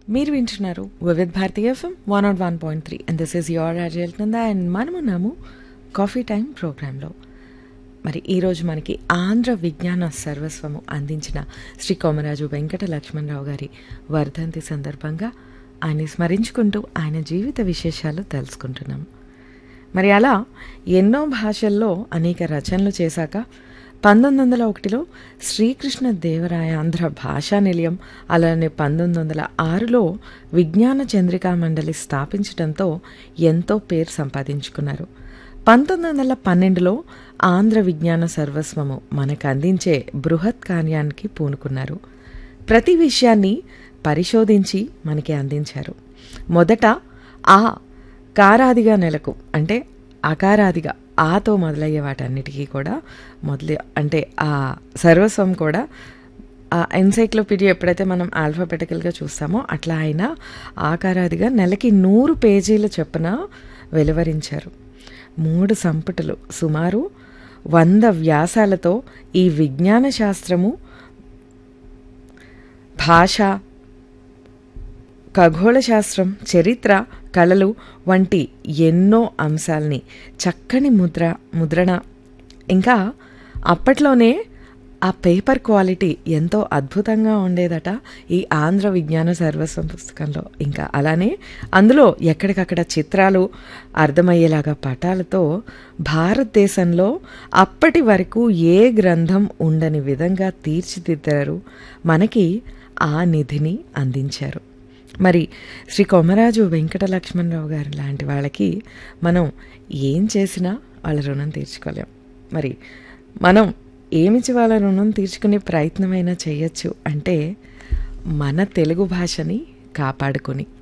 మీరు వింటున్నారు Vividh Bharati FM one nought one point three and this is your రాజేల్తుందా and మనమున్నాము కాఫీ టైం ప్రోగ్రాంలో మరి ఈరోజు మనకి ఆంధ్ర విజ్ఞాన సర్వస్వము అందించిన శ్రీ కోమరాజు వెంకట లక్ష్మణరావు గారి వర్ధంతి సందర్భంగా ఆయన స్మరించుకుంటూ ఆయన జీవిత విశేషాలు తెలుసుకుంటున్నాం మరి అలా ఎన్నో భాషల్లో అనేక రచనలు చేశాక పంతొమ్మిది వందల ఒకటిలో శ్రీకృష్ణ దేవరాయ ఆంధ్ర భాషా నిలయం అలానే పంతొమ్మిది వందల ఆరులో విజ్ఞాన చంద్రికా మండలి స్థాపించడంతో ఎంతో పేరు సంపాదించుకున్నారు పంతొమ్మిది వందల పన్నెండులో ఆంధ్ర విజ్ఞాన సర్వస్వము మనకు అందించే బృహత్ కార్యానికి పూనుకున్నారు ప్రతి విషయాన్ని పరిశోధించి మనకి అందించారు మొదట ఆ కారాదిగా నెలకు అంటే అకారాదిగా ఆతో మొదలయ్యే వాటన్నిటికీ కూడా మొదలు అంటే ఆ సర్వస్వం కూడా ఆ ఎన్సైక్లోపీడియా ఎప్పుడైతే మనం ఆల్ఫాబెటికల్గా చూస్తామో అట్లా ఆయన ఆకారాదిగా నెలకి నూరు పేజీల చొప్పున వెలువరించారు మూడు సంపుటలు సుమారు వంద వ్యాసాలతో ఈ విజ్ఞాన శాస్త్రము భాష ఖగోళ శాస్త్రం చరిత్ర కళలు వంటి ఎన్నో అంశాలని చక్కని ముద్ర ముద్రణ ఇంకా అప్పట్లోనే ఆ పేపర్ క్వాలిటీ ఎంతో అద్భుతంగా ఉండేదట ఈ ఆంధ్ర విజ్ఞాన సర్వస్వం పుస్తకంలో ఇంకా అలానే అందులో ఎక్కడికక్కడ చిత్రాలు అర్థమయ్యేలాగా పటాలతో భారతదేశంలో అప్పటి వరకు ఏ గ్రంథం ఉండని విధంగా తీర్చిదిద్దారు మనకి ఆ నిధిని అందించారు మరి శ్రీ కొమరాజు వెంకట లక్ష్మణరావు గారు లాంటి వాళ్ళకి మనం ఏం చేసినా వాళ్ళ రుణం తీర్చుకోలేం మరి మనం ఏమిచ్చి వాళ్ళ రుణం తీర్చుకునే ప్రయత్నమైనా చేయొచ్చు అంటే మన తెలుగు భాషని కాపాడుకొని